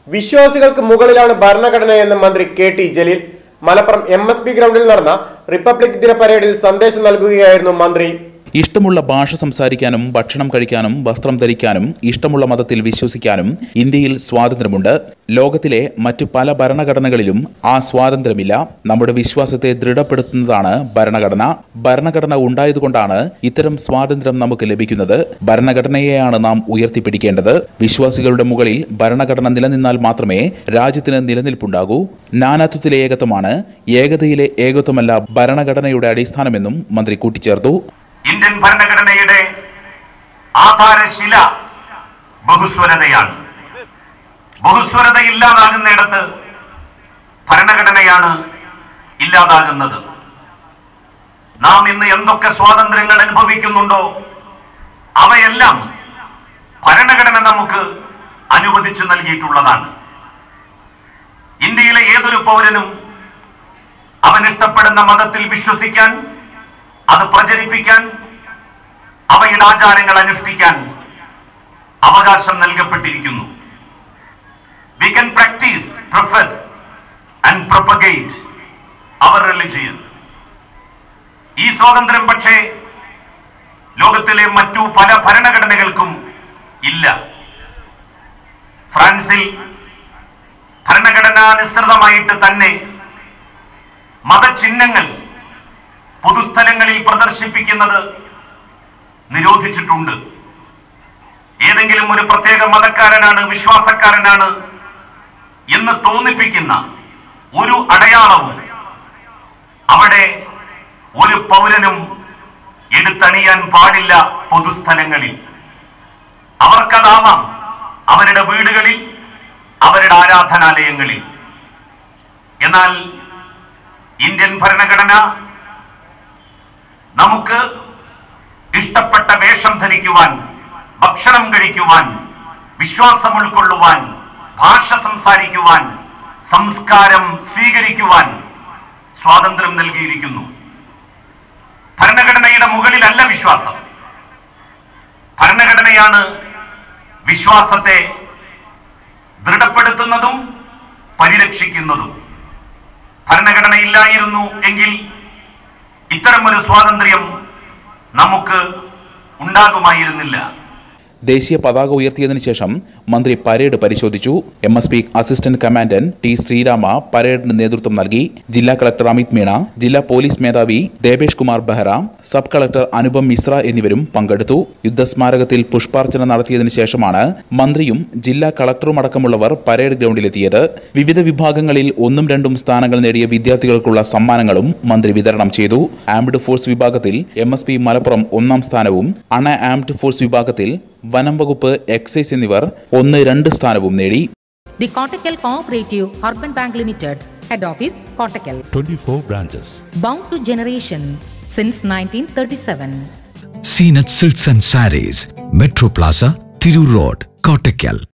വിശ്വാസികൾക്ക് മുകളിലാണ് ഭരണഘടനയെന്ന് മന്ത്രി K T Jaleel Malappuram M S B ഗ്രൗണ്ടിൽ നടന്ന റിപ്പബ്ലിക് ദിന പരേഡിൽ സന്ദേശം നൽകുകയായിരുന്നു മന്ത്രി ഇഷ്ടമുള്ള ഭാഷ സംസാരിക്കാനും ഭക്ഷണം കഴിക്കാനും വസ്ത്രം ധരിക്കാനും ഇഷ്ടമുള്ള മതത്തിൽ വിശ്വസിക്കാനും ഇന്ത്യയിൽ സ്വാതന്ത്ര്യമുണ്ട് ലോകത്തിലെ മറ്റു പല ഭരണഘടനകളിലും ആ സ്വാതന്ത്ര്യമില്ല നമ്മുടെ വിശ്വാസത്തെ ദൃഢപ്പെടുത്തുന്നതാണ് ഭരണഘടന ഭരണഘടന ഉണ്ടായതുകൊണ്ടാണ് ഇത്തരം സ്വാതന്ത്ര്യം നമുക്ക് ലഭിക്കുന്നത് ഭരണഘടനയെയാണ് നാം ഉയർത്തിപ്പിടിക്കേണ്ടത് വിശ്വാസികളുടെ മുകളിൽ ഭരണഘടന നിലനിന്നാൽ മാത്രമേ രാജ്യത്തിന് നിലനിൽപ്പുണ്ടാകൂ നാനാത്വത്തിലെ ഏകത്വമാണ് ഏകതയിലെ ഏകത്വമല്ല ഭരണഘടനയുടെ അടിസ്ഥാനമെന്നും മന്ത്രി കൂട്ടിച്ചേർത്തു ഇന്ത്യൻ ഭരണഘടനയുടെ ആധാരശില ബഹുസ്വരതയാണ് ബഹുസ്വരത ഇല്ലാതാകുന്നിടത്ത് ഭരണഘടനയാണ് ഇല്ലാതാകുന്നത് നാം ഇന്ന് എന്തൊക്കെ സ്വാതന്ത്ര്യങ്ങൾ അനുഭവിക്കുന്നുണ്ടോ അവയെല്ലാം ഭരണഘടന നമുക്ക് അനുവദിച്ചു നൽകിയിട്ടുള്ളതാണ് ഇന്ത്യയിലെ ഏതൊരു പൗരനും അവൻ ഇഷ്ടപ്പെടുന്ന മതത്തിൽ വിശ്വസിക്കാൻ അത് പ്രചരിപ്പിക്കാൻ അവയുടെ ആചാരങ്ങൾ അനുഷ്ഠിക്കാൻ അവകാശം നൽകപ്പെട്ടിരിക്കുന്നു we can practise profess and propagate our religion ഈ സ്വാതന്ത്ര്യം പക്ഷേ ലോകത്തിലെ മറ്റു പല ഭരണഘടനകൾക്കും ഇല്ല ഫ്രാൻസിൽ ഭരണഘടനാനുസൃതമായിട്ട് തന്നെ മതചിഹ്നങ്ങൾ പൊതുസ്ഥലങ്ങളിൽ പ്രദർശിപ്പിക്കുന്നത് നിരോധിച്ചിട്ടുണ്ട് ഏതെങ്കിലും ഒരു പ്രത്യേക മതക്കാരനാണ് വിശ്വാസക്കാരനാണ് എന്ന് തോന്നിപ്പിക്കുന്ന ഒരു അടയാളവും അവിടെ ഒരു പൗരനും എടുത്തണിയാൻ പാടില്ല പൊതുസ്ഥലങ്ങളിൽ അവർക്കതാവാം അവരുടെ വീടുകളിൽ അവരുടെ ആരാധനാലയങ്ങളിൽ എന്നാൽ ഇന്ത്യൻ ഭരണഘടന നമുക്ക് ഇഷ്ടപ്പെട്ട വേഷം ധരിക്കുവാൻ ഭക്ഷണം കഴിക്കുവാൻ വിശ്വാസം ഉൾക്കൊള്ളുവാൻ ഭാഷ സംസാരിക്കുവാൻ സംസ്കാരം സ്വീകരിക്കുവാൻ സ്വാതന്ത്ര്യം നൽകിയിരിക്കുന്നു ഭരണഘടനയുടെ മുകളിലല്ല വിശ്വാസം ഭരണഘടനയാണ് വിശ്വാസത്തെ ദൃഢപ്പെടുത്തുന്നതും പരിരക്ഷിക്കുന്നതും ഭരണഘടന ഇല്ലായിരുന്നു എങ്കിൽ ഇത്തരമൊരു സ്വാതന്ത്ര്യം നമുക്ക് ഉണ്ടാകുമായിരുന്നില്ല ദേശീയ പതാക ഉയർത്തിയതിനു ശേഷം മന്ത്രി പരേഡ് പരിശോധിച്ചു M S P assistant commandant T Sreerama പരേഡിന് നേതൃത്വം നൽകി ജില്ലാ കളക്ടർ അമിത് മീണ ജില്ലാ പോലീസ് മേധാവി ദേബേഷ് കുമാർ ബെഹ്റ സബ് കളക്ടർ അനുപം മിശ്ര എന്നിവരും പങ്കെടുത്തു യുദ്ധസ്മാരകത്തിൽ പുഷ്പാർച്ചന നടത്തിയതിനു ശേഷമാണ് മന്ത്രിയും ജില്ലാ കളക്ടറും അടക്കമുള്ളവർ പരേഡ് ഗ്രൗണ്ടിലെത്തിയത് വിവിധ വിഭാഗങ്ങളിൽ ഒന്നും രണ്ടും സ്ഥാനങ്ങൾ നേടിയ വിദ്യാർത്ഥികൾക്കുള്ള സമ്മാനങ്ങളും മന്ത്രി വിതരണം ചെയ്തു ആംഡ് ഫോഴ്സ് വിഭാഗത്തിൽ എം എസ് പി മലപ്പുറം ഒന്നാം സ്ഥാനവും അണ ആംഡ് ഫോഴ്സ് വിഭാഗത്തിൽ വനം വകുപ്പ് എക്സൈസ് എന്നിവർ ഒന്ന് രണ്ട് സ്ഥാനവും നേടി The Kottakkal Cooperative Urban Bank Limited, Head Office, Kottakkal. 24 branches. Bound to generation since 1937. Seenat Silks and Saris, Metro Plaza, Thiru Road, Kottakkal.